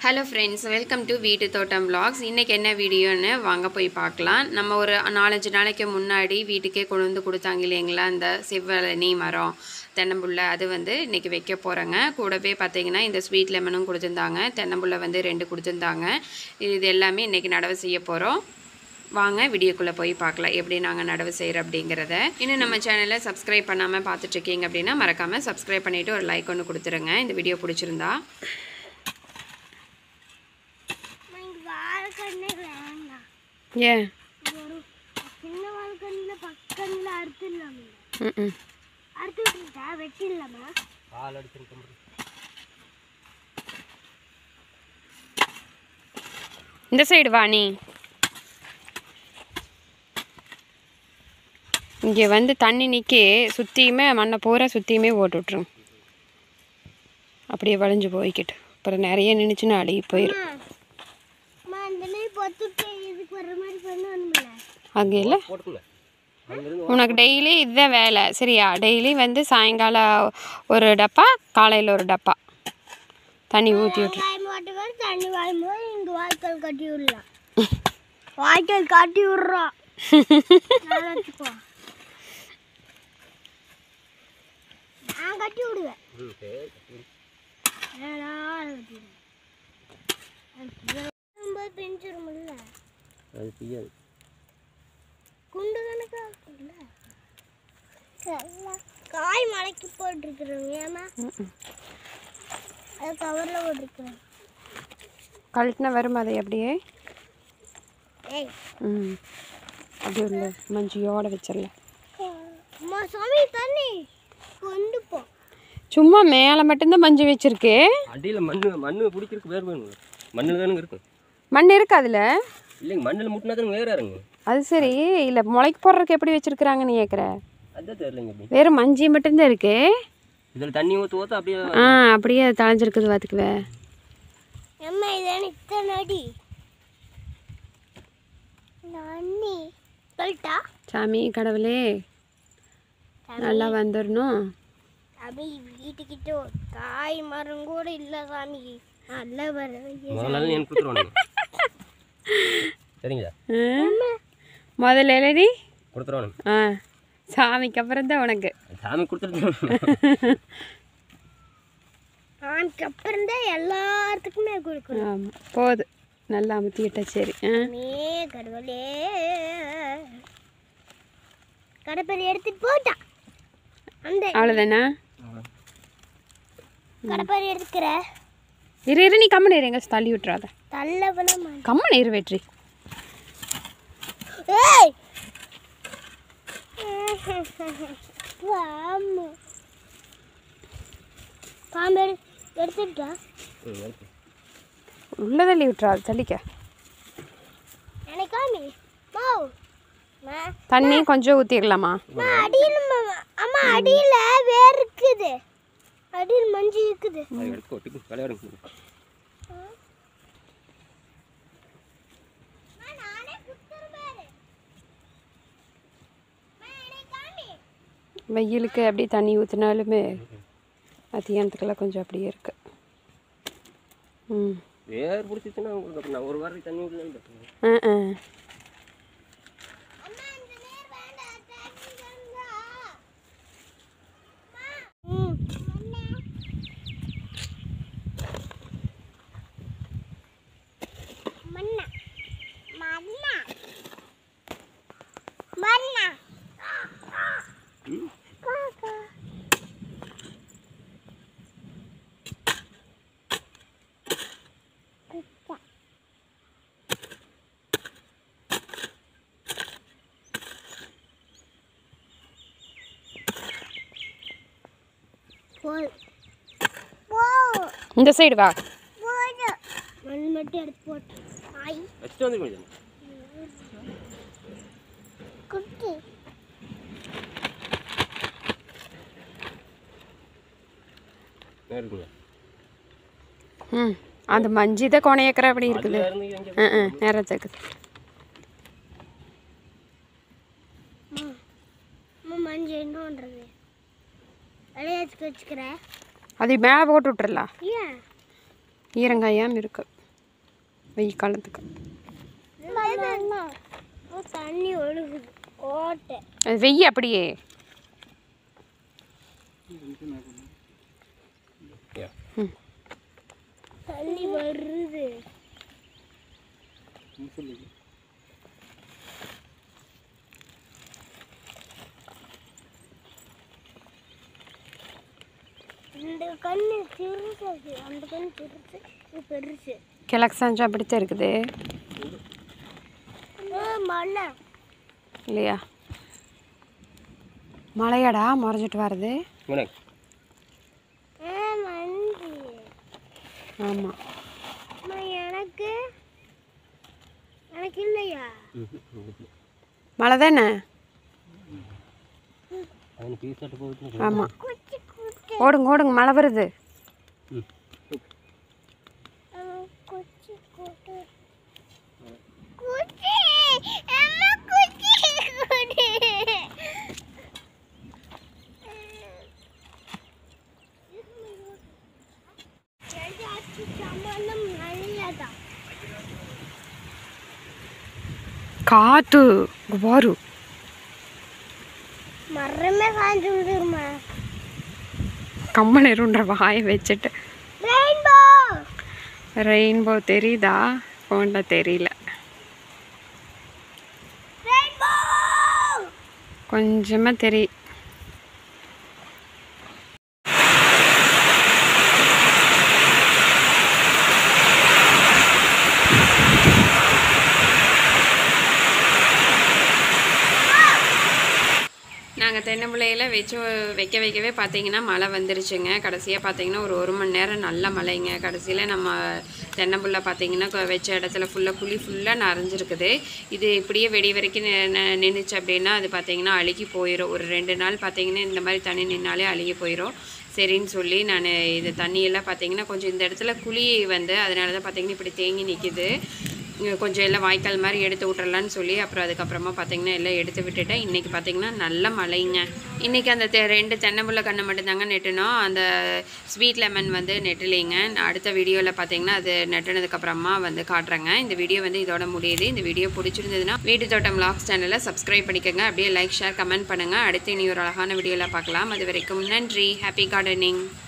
Hello friends welcome to வீட்டு தோட்டம் vlogs இன்றைக்கி என்ன வீடியோன்னு வாங்க போய் பார்க்கலாம் நம்ம ஒரு நாலஞ்சு நாளைக்கு முன்னாடி வீட்டுக்கே கொண்டு வந்து கொடுத்தாங்க இல்லைங்களா அந்த செவ்வழனி மரம் தென்னம்புள்ள அது வந்து இன்றைக்கி வைக்க போகிறேங்க கூடவே பார்த்தீங்கன்னா இந்த ஸ்வீட் லெமனும் கொடுத்துருந்தாங்க தென்னம்புள்ள வந்து ரெண்டு கொடுத்துருந்தாங்க இது எல்லாமே இன்றைக்கி நடவு செய்ய போகிறோம் வாங்க வீடியோக்குள்ளே போய் பார்க்கலாம் எப்படி நாங்கள் நடவு செய்கிறோம் அப்படிங்கிறத இன்னும் நம்ம சேனலை சப்ஸ்கிரைப் பண்ணாமல் பார்த்துட்ருக்கீங்க அப்படின்னா மறக்காமல் சப்ஸ்கிரைப் பண்ணிவிட்டு ஒரு லைக் ஒன்று கொடுத்துருங்க இந்த வீடியோ பிடிச்சிருந்தா எனக்கு வாழைக்கண்ணே வேண்டாம் ஏன் ஒரு சின்ன வாழைக்கண்ணில் பக்கத்தில் அறுத்துடலாமே ம் அறுத்து விட்டுட்டா வெட்டிடலாமா பால் அடிச்சிருக்கோம் இந்த சைடு வா நீ இங்கே வந்து தண்ணி நிற்கி சுற்றியுமே மண்ணை பூரா சுற்றியுமே போட்டு விட்ருங்க அப்படியே வளைஞ்சு போய்க்கிட்டு அப்புறம் நிறைய நின்றுச்சுன்னா அழுகி போயிடும் அம்மா இந்த மாதிரி பொத்துட்டு இதுக்கு வர்ற மாதிரி பண்ணணும்ல அங்கே இல்லை போட்டுக்கோங்க அங்கிருந்து உனக்கு டெய்லி இதுதான் வேலை சரியா டெய்லி வந்து சாயங்காலம் ஒரு டப்பா காலையில் ஒரு டப்பா தண்ணி ஊற்றி விட்ரு வெங்காயம் போட்டு போது தண்ணி வாழும்போது இங்கே வாய்க்கால் கட்டி விடலாம் வாய்க்கால் கட்டி விட்றோம் நல்லா வச்சுக்கோ நான் கட்டி விடுவேன் ம், சரி. ஏடா, அதை கட்டி விடுவேன். அது ரொம்ப பெஞ்சிருமில்ல அது செய்யாது குண்டு கணக்கா இருக்குல்ல காய் மலைக்கு போட்டிருக்கிறோம் ஏமா அது கவரில் போட்டிருக்கிறோம் கழட்டினா வரும் அதை அப்படியே ஏய் ம் அப்படியே உள்ள மஞ்சியோட வச்சிடலாம் அம்மா சாமி தண்ணி கொண்டு போ சும்மா மேலே மட்டும்தான் மஞ்சு வச்சிருக்கு அடியில் மண்ணு மண்ணு பிடிக்கிறதுக்கு வேறு வேணுங்க மண்ணில் தானுங்க இருக்கும் மண் இருக்கு அதில் இல்லைங்க மண்ணில் முட்டினா தானுங்க வேறு இறங்க அது சரி இல்லை முளைக்கு போடுறதுக்கு எப்படி வச்சிருக்கிறாங்கன்னு கேட்குற அதுதான் தெரியலைங்க அப்படி வெறும் மஞ்சி மட்டும்தான் இருக்கு இதில் தண்ணி ஊற்ற ஊற்ற அப்படியே ஆ அப்படியே அது தளைஞ்சிருக்குது பார்த்துக்குவே அம்மா இது எனக்கு இத்தனை அடி அண்ணி சொல்லிட்டா சாமி கடவுளே நல்லா வந்துடணும் சாமி வீட்டுக்கிட்ட ஒரு காய் மரம் கூட இல்லை சாமி நல்லா வர முதல் நாள் எனக்கு கொடுத்துருவானுங்க சரிங்களா முதல்ல எழுதி கொடுத்துருவானுங்க ஆ சாமிக்கு அப்புறம் தான் உனக்கு சாமி கொடுத்துட்டு அதுக்கு அப்புறம் தான் எல்லாத்துக்குமே கொடுக்கணும் ஆமாம் போதும் நல்லா அமுத்திக்கிட்டா சரி ஆ மே கடவுளே கடப்பறி எடுத்துட்டு போட்டான் அந்த அவ்வளோதானா கடப்பறி எடுத்துக்கிற இரு இரு நீ கம்மன் இரு எங்கே தள்ளி விட்டுறாத தள்ளவனா கம்மன் இரு வெற்றி ஏய் பாம்பு பாம்பு எடு- எடுத்துட்டா உள்ளே தள்ளி விட்டுறாது தள்ளிக்க எனக்காமி மாவு மா தண்ணி கொஞ்சம் ஊற்றிடலாமா அம்மா, அடியில் ம- அம்மா அடியில் வேர் இருக்குது அடியில் மஞ்சள் இருக்குது அதை எடுத்து ஒட்டுக்கு விளையாடுங்க வெயிலுக்கு அப்படியே தண்ணி ஊற்றினாலுமே மத்தியானத்துக்கெல்லாம் கொஞ்சம் அப்படியே இருக்கு ம் வேர் பிடிச்சிச்சுன்னா உங்களுக்கு அப்புறம் நான் ஒரு வாரம் தண்ணி ஊற்றலாம் ஆ ஆ மண்ணா மண்ணா மண்ணா காக்கா குச்சா போய் போ இந்த சைடு வா போடு மண் மட்டும் எடுத்து போட்டு ஆய் வச்சுட்டு வந்துருக்கோம் குட்டி இருக்குங்க ம் அந்த மஞ்சி தான் கொனையக்கிற அப்படி இருக்குது அதுல இருந்து எங்க ஆ ஆ நேரத்துக்கு அம்மா மஞ்சள் என்ன பண்ணுறது விளையாட்டுக்கு வச்சுக்கிறேன் அது மேலே போட்டு விட்டுறலாம் ஏன் ஈரங்காயாமல் இருக்கு வெயில் காலத்துக்கு தண்ணி ஒழுகுது ஓட்டை அது வெய்ய அப்படியே தண்ணி வருது இந்த கண்ணு சிறுசு அந்த கண்ணு சிறுசு இது பெருசு கிழக்கு சாஞ்சா அப்படித்தான் இருக்குது ஆ, மழை இல்லையா மழையாடா மறைஞ்சிட்டு வருது இவனே ஆ, மண்டி ஆமாம் அம்மா, எனக்கு எனக்கு இல்லையா மழை தானே அவனுக்கு டீ போகுது ஆமாம் குச்சி குச்சி ஓடுங்க ஓடுங்க மழை வருது ம் அம்மா, குச்சி குச்சி குச்சி அம்மா குச்சி குடி சம்பளம் நல்லதான் காத்து இங்க பாரு மரமே காஞ்சு விடுமா கம்மன் இருன்ற வாயை வச்சுட்டு ரெயின்போ ரெயின்போ தெரியுதா ஃபோனில் தெரியல ரெயின்போ கொஞ்சமாக தெரியும் நாங்கள் தென்னம்பிள்ளையில் வச்சு வைக்க வைக்கவே பார்த்தீங்கன்னா மழை வந்துருச்சுங்க கடைசியாக பார்த்தீங்கன்னா ஒரு ஒரு மணி நேரம் நல்ல மழைங்க கடைசியில் நம்ம தென்னம்புள்ள பார்த்தீங்கன்னா கொ- வச்ச இடத்துல ஃபுல்லாக குழி ஃபுல்லாக நனைஞ்சிருக்குது இது இப்படியே வெடி வரைக்கும் நின்றுச்சு அப்படின்னா அது பார்த்தீங்கன்னா அழுகி போயிடும் ஒரு ரெண்டு நாள் பார்த்தீங்கன்னா இந்த மாதிரி தண்ணி நின்னாலே அழுகி போயிடும் சரின்னு சொல்லி நான் இது தண்ணியெல்லாம் பார்த்தீங்கன்னா கொஞ்சம் இந்த இடத்துல குழி வந்து அதனால தான் பார்த்தீங்கன்னா இப்படி தேங்கி நிற்கிது இங்க கொஞ்சம் எல்லாம் வாய்க்கால் மாதிரி எடுத்து விட்றலான்னு சொல்லி அப்புறம் அதுக்கப்புறமா பார்த்தீங்கன்னா எல்லாம் எடுத்து விட்டுட்டேன் இன்றைக்கி பார்த்தீங்கன்னா நல்ல மழைங்க இன்றைக்கி அந்த தெ- ரெண்டு தென்னம்புள்ள கண்ணை மட்டும்தாங்க நெட்டுனோம் அந்த ஸ்வீட் லெமன் வந்து நெட்டலைங்க நான் அடுத்த வீடியோவில் பார்த்தீங்கன்னா அது நெட்டுனதுக்கப்புறமா வந்து காட்டுறேங்க இந்த வீடியோ வந்து இதோட முடியுது இந்த வீடியோ பிடிச்சிருந்ததுன்னா வீட்டு தோட்டம் லாக்ஸ் சேனலை சப்ஸ்கிரைப் பண்ணிக்கோங்க அப்படியே லைக் ஷேர் கமெண்ட் பண்ணுங்கள் அடுத்து இனி ஒரு அழகான வீடியோவில் பார்க்கலாம் அது வரைக்கும் நன்றி ஹாப்பி கார்டனிங்